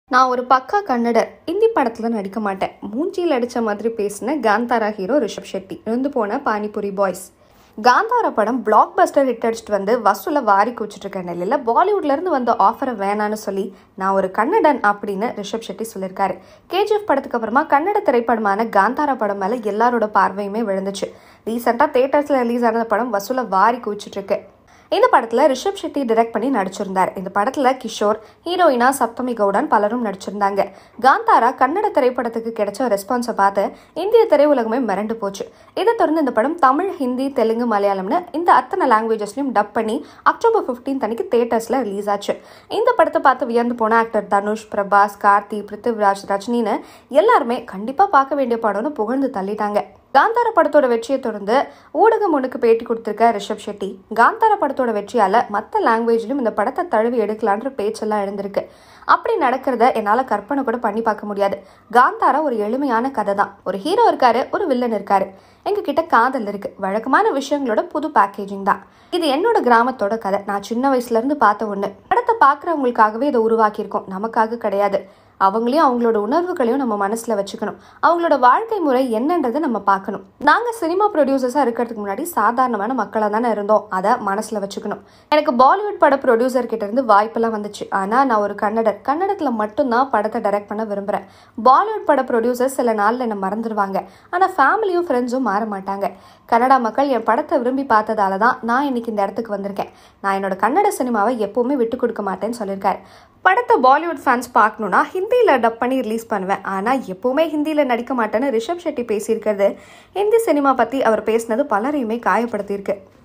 நான் ஒரு பக்கா கன்னடர் இந்தி படத்தில் நடிக்க மாட்டேன் மூஞ்சியில் அடித்த மாதிரி பேசின காந்தாரா ஹீரோ ரிஷப் ஷெட்டி இருந்து போன பானிபுரி பாய்ஸ் காந்தாரா படம் பிளாக் பஸ்டர் ஹிட் அடிச்சுட்டு வந்து வசூலை வாரி குச்சிட்டு இருக்க நிலையில் பாலிவுட்லேருந்து வந்த ஆஃபரை வேணான்னு சொல்லி நான் ஒரு கன்னடன் அப்படின்னு ரிஷப் ஷெட்டி சொல்லியிருக்காரு கேஜிஎஃப் படத்துக்கு அப்புறமா கன்னட திரைப்படமான காந்தாரா படம் மேலே எல்லாரோட பார்வையுமே விழுந்துச்சு ரீசெண்டாக தேட்டர்ஸில் ரிலீஸ் ஆன படம் வசூலை வாரி குச்சிட்டு இருக்கு இந்த படத்தில் ரிஷப் ஷெட்டி டைரக்ட் பண்ணி நடிச்சிருந்தார் இந்த படத்தில் கிஷோர் ஹீரோயினா சப்தமி கவுடன் பலரும் நடிச்சிருந்தாங்க காந்தாரா கன்னட திரைப்படத்துக்கு கிடைச்ச ரெஸ்பான்ஸை பார்த்து இந்திய திரையுலகமே மிரண்டு போச்சு இதை தொடர்ந்து இந்த படம் தமிழ் ஹிந்தி தெலுங்கு மலையாளம்னு இந்த அத்தனை லாங்குவேஜஸ்லையும் டப் பண்ணி அக்டோபர் 15 அன்னைக்கு தேட்டர்ஸில் ரிலீஸ் ஆச்சு இந்த படத்தை பார்த்து வியந்து போன ஆக்டர் தனுஷ் பிரபாஸ் கார்த்தி பிருத்திவிராஜ் ரஜினின்னு எல்லாருமே கண்டிப்பாக பார்க்க வேண்டிய படம்னு புகழ்ந்து தள்ளிட்டாங்க காந்தார படத்தோட வெற்றியை தொடர்ந்து ஊடகம் ஒன்றுக்கு பேட்டி கொடுத்துருக்க ரிஷப் ஷெட்டி காந்தார படத்தோட வெற்றியால் மற்ற லாங்குவேஜ்லையும் இந்த படத்தை தழுவி எடுக்கலான்ற பேச்செல்லாம் எழுந்திருக்கு அப்படி நடக்கிறத என்னால் கற்பனை கூட பண்ணி பார்க்க முடியாது காந்தாரா ஒரு எளிமையான கதை தான் ஒரு ஹீரோ இருக்காரு ஒரு வில்லன் இருக்காரு எங்க கிட்ட காதல் இருக்கு வழக்கமான விஷயங்களோட புது பேக்கேஜிங் தான் இது என்னோட கிராமத்தோட கதை நான் சின்ன வயசுல இருந்து பார்த்த ஒன்று படத்தை பார்க்குறவங்களுக்காகவே இதை உருவாக்கியிருக்கோம் நமக்காக கிடையாது அவங்களையும் அவங்களோட உணர்வுகளையும் நம்ம மனசில் வச்சுக்கணும் அவங்களோட வாழ்க்கை முறை என்னன்றதை நம்ம பார்க்கணும் நாங்கள் சினிமா ப்ரொடியூசர்ஸாக இருக்கிறதுக்கு முன்னாடி சாதாரணமான மக்களாக தானே இருந்தோம் அதை மனசில் வச்சுக்கணும் எனக்கு பாலிவுட் பட ப்ரொடியூசர் கிட்ட இருந்து வாய்ப்பெல்லாம் வந்துச்சு ஆனால் நான் ஒரு கன்னடர் கன்னடத்தில் மட்டும்தான் படத்தை டைரக்ட் பண்ண விரும்புகிறேன் பாலிவுட் பட ப்ரொடியூசர் சில நாளில் என்னை மறந்துடுவாங்க ஆனால் ஃபேமிலியும் ஃப்ரெண்ட்ஸும் மாற மாட்டாங்க கன்னடா மக்கள் என் படத்தை விரும்பி பார்த்ததால தான் நான் இன்னைக்கு இந்த இடத்துக்கு வந்திருக்கேன் நான் என்னோட கன்னட சினிமாவை எப்பவுமே விட்டு கொடுக்க மாட்டேன்னு சொல்லியிருக்காரு படத்தை பாலிவுட் ஃபேன்ஸ் பார்க்கணுன்னா ஹிந்தியில் டப் பண்ணி ரிலீஸ் பண்ணுவேன் ஆனால் எப்போவுமே ஹிந்தியில் நடிக்க மாட்டேன்னு ரிஷப் ஷெட்டி பேசியிருக்கிறது ஹிந்தி சினிமா பற்றி அவர் பேசினது பலரையுமே காயப்படுத்தியிருக்கு